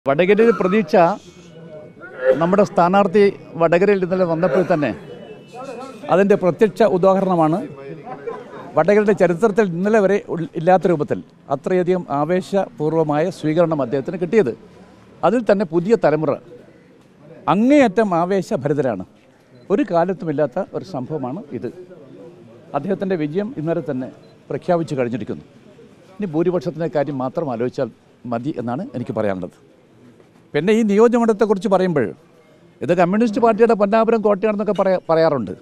വടകരയിൽ പ്രതീക്ഷ നമ്മുടെ സ്ഥാനാർത്ഥി വടകരയിൽ ഇന്നലെ വന്നപ്പോൾ തന്നെ അതിൻ്റെ പ്രത്യക്ഷ ഉദാഹരണമാണ് വടകരയുടെ ചരിത്രത്തിൽ ഇന്നലെ വരെ ഉൾ- ഇല്ലാത്ത രൂപത്തിൽ അത്രയധികം ആവേശപൂർവമായ സ്വീകരണം അദ്ദേഹത്തിന് കിട്ടിയത് അതിൽ തന്നെ പുതിയ തലമുറ അങ്ങേയറ്റം ആവേശഭരിതരാണ് ഒരു കാലത്തുമില്ലാത്ത ഒരു സംഭവമാണ് ഇത് അദ്ദേഹത്തിൻ്റെ വിജയം ഇന്നലെ തന്നെ പ്രഖ്യാപിച്ചു കഴിഞ്ഞിരിക്കുന്നു ഇനി ഭൂരിപക്ഷത്തിൻ്റെ കാര്യം മാത്രം ആലോചിച്ചാൽ മതി എന്നാണ് എനിക്ക് പറയാനുള്ളത് പിന്നെ ഈ നിയോജകമണ്ഡലത്തെക്കുറിച്ച് പറയുമ്പോൾ ഇത് കമ്മ്യൂണിസ്റ്റ് പാർട്ടിയുടെ പൊന്നാപുരം കോട്ടയാണെന്നൊക്കെ പറയാ പറയാറുണ്ട്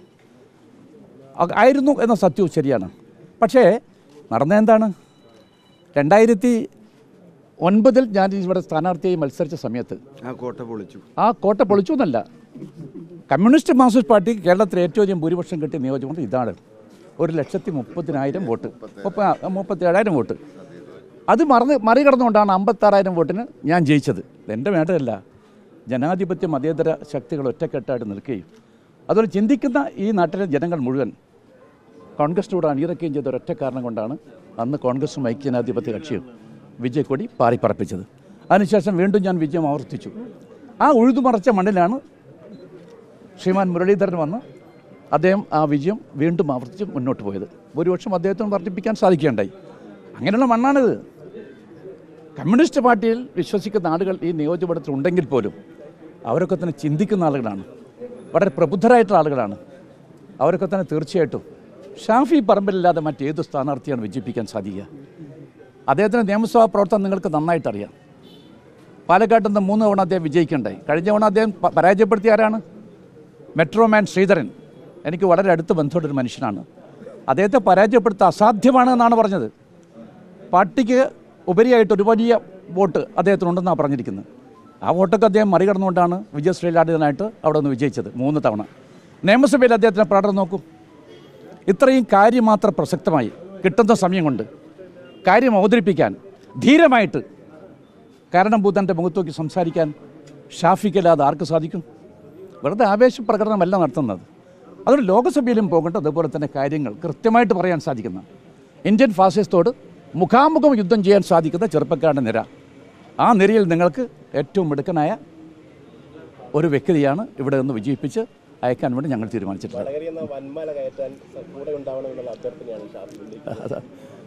അ- ആയിരുന്നു എന്ന സത്യവും ശരിയാണ് പക്ഷേ നടന്ന എന്താണ് രണ്ടായിരത്തി ഒൻപതിൽ ഞാൻ ഇവിടെ സ്ഥാനാർത്ഥിയായി മത്സരിച്ച സമയത്ത് ആ കോട്ട പൊളിച്ചു ആ കോട്ട പൊളിച്ചു എന്നല്ല കമ്മ്യൂണിസ്റ്റ് മാർക്സിസ്റ്റ് പാർട്ടി കേരളത്തിൽ ഏറ്റവും അധികം ഭൂരിപക്ഷം കിട്ടിയ നിയോജകമണ്ഡലം ഇതാണ് ഒരു ലക്ഷത്തി മുപ്പതിനായിരം വോട്ട് മുപ്പ മുപ്പത്തി ഏഴായിരം വോട്ട് അത് മറന്ന് മറികടന്നുകൊണ്ടാണ് അമ്പത്താറായിരം വോട്ടിന് ഞാൻ ജയിച്ചത് എൻ്റെ മേടല്ല ജനാധിപത്യ മതേതര ശക്തികൾ ഒറ്റക്കെട്ടായിട്ട് നിൽക്കുകയും അതുപോലെ ചിന്തിക്കുന്ന ഈ നാട്ടിലെ ജനങ്ങൾ മുഴുവൻ കോൺഗ്രസിനോട് അണിയിറക്കുകയും ചെയ്ത ഒരൊറ്റ കാരണം കൊണ്ടാണ് അന്ന് കോൺഗ്രസും ഐക്യജനാധിപത്യ കക്ഷിയും വിജയക്കൊടി പാറിപ്പറപ്പിച്ചത് അതിനുശേഷം വീണ്ടും ഞാൻ വിജയം ആവർത്തിച്ചു ആ ഉഴുതുമറച്ച മണ്ണിലാണ് ശ്രീമാൻ മുരളീധരൻ വന്ന് അദ്ദേഹം ആ വിജയം വീണ്ടും ആവർത്തിച്ച് മുന്നോട്ട് പോയത് ഭൂരിപക്ഷം അദ്ദേഹത്തിന് വർദ്ധിപ്പിക്കാൻ സാധിക്കുകയുണ്ടായി അങ്ങനെയുള്ള മണ്ണാണിത് കമ്മ്യൂണിസ്റ്റ് പാർട്ടിയിൽ വിശ്വസിക്കുന്ന ആളുകൾ ഈ നിയോജകമണ്ഡലത്തിൽ ഉണ്ടെങ്കിൽ പോലും അവരൊക്കെ തന്നെ ചിന്തിക്കുന്ന ആളുകളാണ് വളരെ പ്രബുദ്ധരായിട്ടുള്ള ആളുകളാണ് അവരൊക്കെ തന്നെ തീർച്ചയായിട്ടും ഷാഫി പറമ്പിലില്ലാതെ മറ്റേത് സ്ഥാനാർത്ഥിയാണ് വിജയിപ്പിക്കാൻ സാധിക്കുക അദ്ദേഹത്തിൻ്റെ നിയമസഭാ പ്രവർത്തനം നിങ്ങൾക്ക് നന്നായിട്ട് അറിയാം പാലക്കാട്ട് നിന്ന് മൂന്ന് തവണ അദ്ദേഹം വിജയിക്കണ്ടായി കഴിഞ്ഞ തവണ അദ്ദേഹം പ- പരാജയപ്പെടുത്തിയ ആരാണ് മെട്രോമാൻ ശ്രീധരൻ എനിക്ക് വളരെ അടുത്ത ബന്ധമുള്ള ഒരു മനുഷ്യനാണ് അദ്ദേഹത്തെ പരാജയപ്പെടുത്തുക അസാധ്യമാണ് എന്നാണ് പറഞ്ഞത് പാർട്ടിക്ക് ഉപരിയായിട്ട് ഒരു വലിയ വോട്ട് അദ്ദേഹത്തിനുണ്ടെന്നാണ് പറഞ്ഞിരിക്കുന്നത് ആ വോട്ടൊക്കെ അദ്ദേഹം മറികടന്നുകൊണ്ടാണ് വിജയശ്രീലാടിതനായിട്ട് അവിടെ നിന്ന് വിജയിച്ചത് മൂന്ന് തവണ നിയമസഭയിൽ അദ്ദേഹത്തിൻ്റെ പ്രകടനം നോക്കൂ ഇത്രയും കാര്യം മാത്രം പ്രസക്തമായി കിട്ടുന്ന സമയം കൊണ്ട് കാര്യം അവതരിപ്പിക്കാൻ ധീരമായിട്ട് കാരണം ഭൂതൻ്റെ മുഖത്ത് നോക്കി സംസാരിക്കാൻ ഷാഫിക്കല്ലാതെ ആർക്ക് സാധിക്കും വെറുതെ ആവേശ പ്രകടനമല്ല നടത്തുന്നത് അതുകൊണ്ട് ലോകസഭയിലും പോകേണ്ട അതുപോലെ തന്നെ കാര്യങ്ങൾ കൃത്യമായിട്ട് പറയാൻ സാധിക്കുന്ന ഇന്ത്യൻ ഫാസിസ്റ്റോട് മുഖാമുഖം യുദ്ധം ചെയ്യാൻ സാധിക്കുന്ന ചെറുപ്പക്കാരുടെ നിര ആ നിരയിൽ നിങ്ങൾക്ക് ഏറ്റവും മിടുക്കനായ ഒരു വ്യക്തിയാണ് ഇവിടെ നിന്ന് വിജയിപ്പിച്ച് അയക്കാൻ വേണ്ടി ഞങ്ങൾ തീരുമാനിച്ചിട്ടുള്ളത് വടകരയിൽ നിന്ന് വൻമല കയറ്റാൻ കൂടെ ഉണ്ടാവണമെന്നുള്ള അഭ്യർത്ഥനയാണ് ഷാഫി ഉന്നയിച്ചത്. അതാ.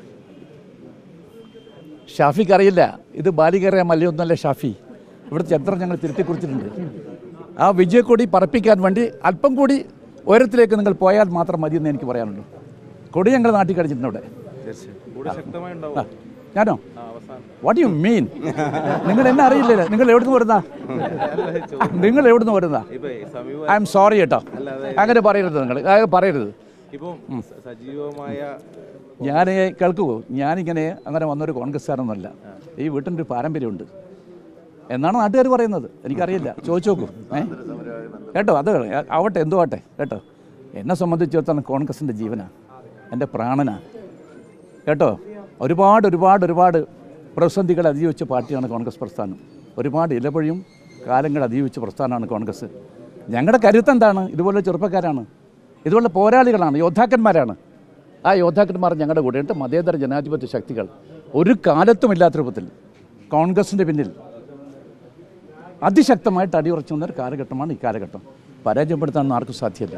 ഷാഫിക്ക് അറിയില്ല ഇത് ബാലികേറിയ മലയൊന്നല്ല ഷാഫി ഇവിടെ ചരിത്രം ഞങ്ങൾ തിരുത്തി കുറിച്ചിട്ടുണ്ട് ആ വിജയക്കൊടി പറപ്പിക്കാൻ വേണ്ടി അല്പം കൂടി ഉയരത്തിലേക്ക് നിങ്ങൾ പോയാൽ മാത്രം മതി എന്ന് എനിക്ക് പറയാനുള്ളൂ കൊടി ഞങ്ങൾ നാട്ടിൽ കഴിച്ചിട്ടുണ്ട് ഇവിടെ തീർച്ചയായും ആ, ഞാനോ വാട്ട് യു മീൻ നിങ്ങൾ എന്നെ അറിയില്ലല്ലോ നിങ്ങൾ എവിടുന്ന് വരുന്ന നിങ്ങൾ എവിടുന്ന് വരുന്ന ഇപ്പൊ സമീപ ഐ എം സോറി കേട്ടോ അങ്ങനെ പറയരുത് നിങ്ങൾ അങ്ങനെ പറയരുത് ഇപ്പം സ- സജീവമായ ഞാൻ കേൾക്കൂ ഞാനിങ്ങനെ അങ്ങനെ വന്നൊരു കോൺഗ്രസ്സുകാരൊന്നുമല്ല ഈ വീട്ടിൻ്റെ ഒരു പാരമ്പര്യമുണ്ട് എന്നാണ് നാട്ടുകാർ പറയുന്നത് എനിക്കറിയില്ല ചോദിച്ചു നോക്കൂ ഏ കേട്ടോ അത് ആവട്ടെ എന്തോ ആട്ടെ കേട്ടോ എന്നെ സംബന്ധിച്ചിടത്തോളം കോൺഗ്രസിൻ്റെ ജീവനാണ് എൻ്റെ പ്രാണനാണ് കേട്ടോ ഒരുപാട് ഒരുപാട് ഒരുപാട് പ്രതിസന്ധികൾ അതിജീവിച്ച പാർട്ടിയാണ് കോൺഗ്രസ് പ്രസ്ഥാനം ഒരുപാട് ഇലപൊഴിയും കാലങ്ങൾ അതിജീവിച്ച പ്രസ്ഥാനമാണ് കോൺഗ്രസ് ഞങ്ങളുടെ കരുത്ത് എന്താണ് ഇതുപോലെ ചെറുപ്പക്കാരാണ് ഇതുപോലെ പോരാളികളാണ് യോദ്ധാക്കന്മാരാണ് ആ യോദ്ധാക്കന്മാർ ഞങ്ങളുടെ കൂടെയുണ്ട് മതേതര ജനാധിപത്യ ശക്തികൾ ഒരു കാലത്തും ഇല്ലാത്ത രൂപത്തിൽ കോൺഗ്രസിൻ്റെ പിന്നിൽ അതിശക്തമായിട്ട് അടിയുറച്ചു വന്ന ഒരു കാലഘട്ടമാണ് ഈ കാലഘട്ടം പരാജയപ്പെടുത്താൻ ആർക്കും സാധ്യമല്ല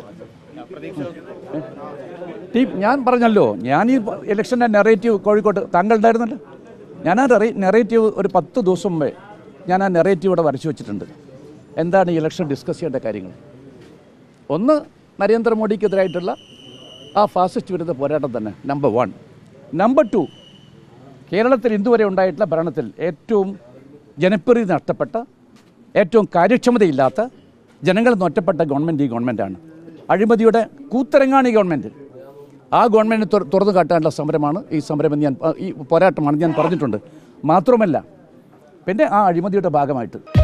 ടീം ഞാൻ പറഞ്ഞല്ലോ ഞാൻ ഈ ഇലക്ഷൻ്റെ നെറേറ്റീവ് കോഴിക്കോട്ട് താങ്കൾ ഉണ്ടായിരുന്നല്ലോ ഞാൻ ആ നെറേറ്റീവ് ഒരു പത്ത് ദിവസം മുമ്പേ ഞാൻ ആ നെറേറ്റീവ് ഇവിടെ വരച്ചു വെച്ചിട്ടുണ്ട് എന്താണ് ഈ ഇലക്ഷൻ ഡിസ്കസ് ചെയ്യേണ്ട കാര്യങ്ങൾ ഒന്ന് നരേന്ദ്രമോദിക്കെതിരായിട്ടുള്ള ആ ഫാസിസ്റ്റ് വിരുദ്ധ പോരാട്ടം തന്നെ നമ്പർ വൺ നമ്പർ ടു കേരളത്തിൽ ഇതുവരെ ഉണ്ടായിട്ടുള്ള ഭരണത്തിൽ ഏറ്റവും ജനപ്രീതി നഷ്ടപ്പെട്ട ഏറ്റവും കാര്യക്ഷമതയില്ലാത്ത ജനങ്ങളിൽ നിന്ന് ഒറ്റപ്പെട്ട ഗവൺമെൻറ് ഈ ഗവൺമെൻറ്റാണ് അഴിമതിയുടെ കൂത്തരങ്ങാണ് ഈ ഗവൺമെൻറ് ആ ഗവൺമെൻറ് തുറന്നു കാട്ടാനുള്ള സമരമാണ് ഈ സമരം എന്ന് ഞാൻ ഈ പോരാട്ടമാണ് ഞാൻ പറഞ്ഞിട്ടുണ്ട് മാത്രമല്ല പിന്നെ ആ അഴിമതിയുടെ ഭാഗമായിട്ട്